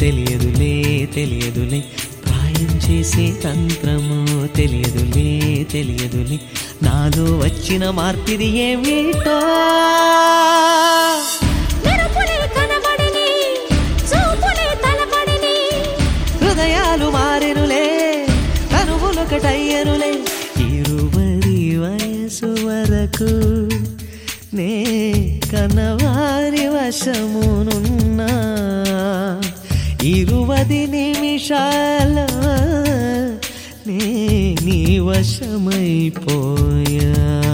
తెలియదులే తెలియదులే ప్రాయం చేసే తంత్రము తెలియదులే తెలియదులే నాలో వచ్చిన మార్పిది ఏమిటో మెరుపులే కనబడని చూపులే తలపడని హృదయాలు మారెనులే కనువులొకటయ్యనులే ఇరువరి వయసు వరకు నే కనవారి వశమునున్నా ఇరువది నిమిషాల నే నీ వశమైపోయా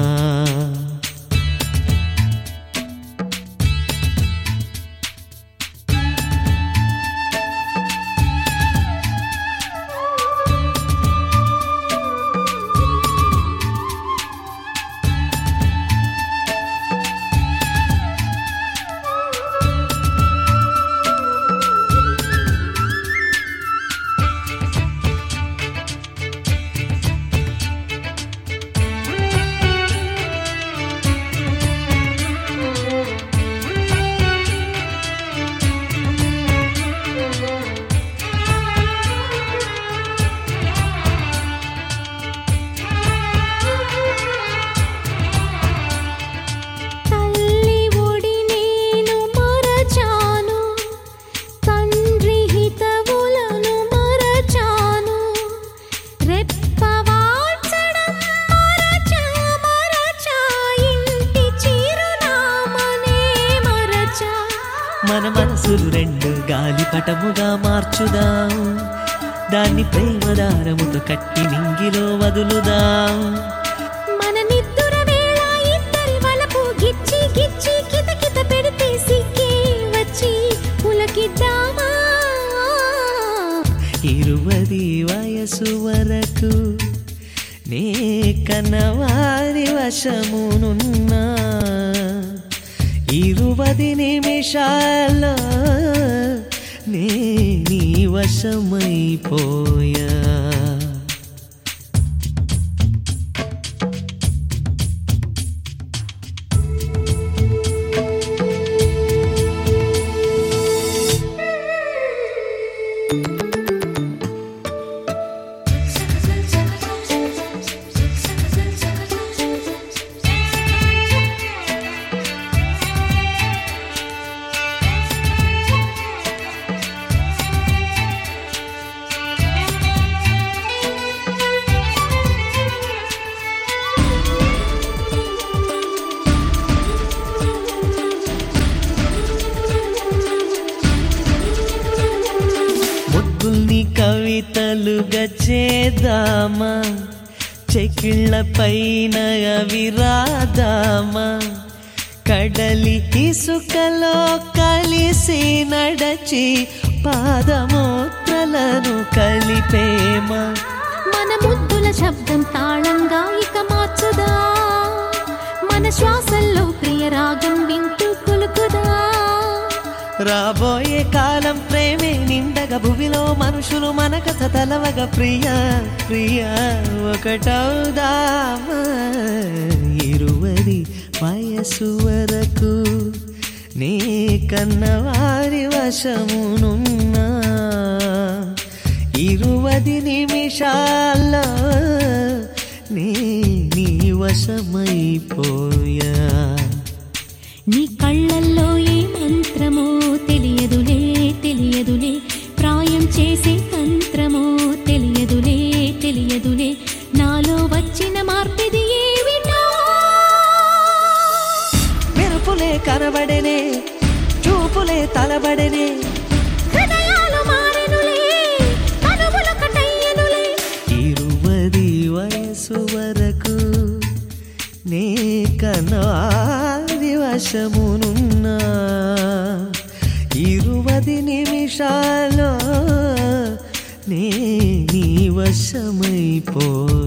తల్లి ఒడి నేను మరచాను తండ్రి హితవులను మరచాను రెప్పవాల్చడం మరచా మరచా ఇంటి చిరునామనే మరచా మన మనసులు రెండు గాలిపటముగా మార్చుదాం దాన్ని ప్రేమదారముతో కట్టి నింగిలో వదులుదాం మన నిద్దుర వేళ ఇద్దరి వలపు గిచ్చి గిచ్చి కిత కిత పెడితే సిక్కే వచ్చి పులకిద్దామా ఇరువది వయసు వరకు నే కన్నవారి వశమునున్నా ఇరువది నిమిషాల నే నీ వశమైపోయా ముద్దుల్ని కవితలుగా చేద్దామా చెకిళ్ళ పైన అవి రాదామా కడలి ఇసుకలో కలిసి నడచి పాదమూత్రలను కలిపేమా మన ముద్దుల శబ్దం తాళంగా ఇక మార్చుదా మన శ్వాసల్లో ప్రియ రాగం వింటూ కులుకుదా రాబోయే కాలం ప్రేమే నిండగ భువిలో మనుషులు మన కథ తలవగ ప్రియ ప్రియ ఒకటవుదామా ఇరువది వయసు వరకు నీ కన్నవారి వశమునున్నా ఇరువది నిమిషాల నీ నీ వశమైపోయా నీ కళ్ళల్లో ఏ మంత్రమో తెలియదులే తెలియదులే ప్రాయం చేసే తంత్రమో తెలియదులే తెలియదులే నాలో వచ్చిన మార్పిది ఏమిటో మెరుపులే కనబడనే చూపులే తలబడనే హృదయాలు మారెనులే కనుగులొకటయ్యనులే ఇరువది వయసు వరకు నే కనాది వశమునున్నా ఇరువది నిమిషాలో నే నీ వశమైపో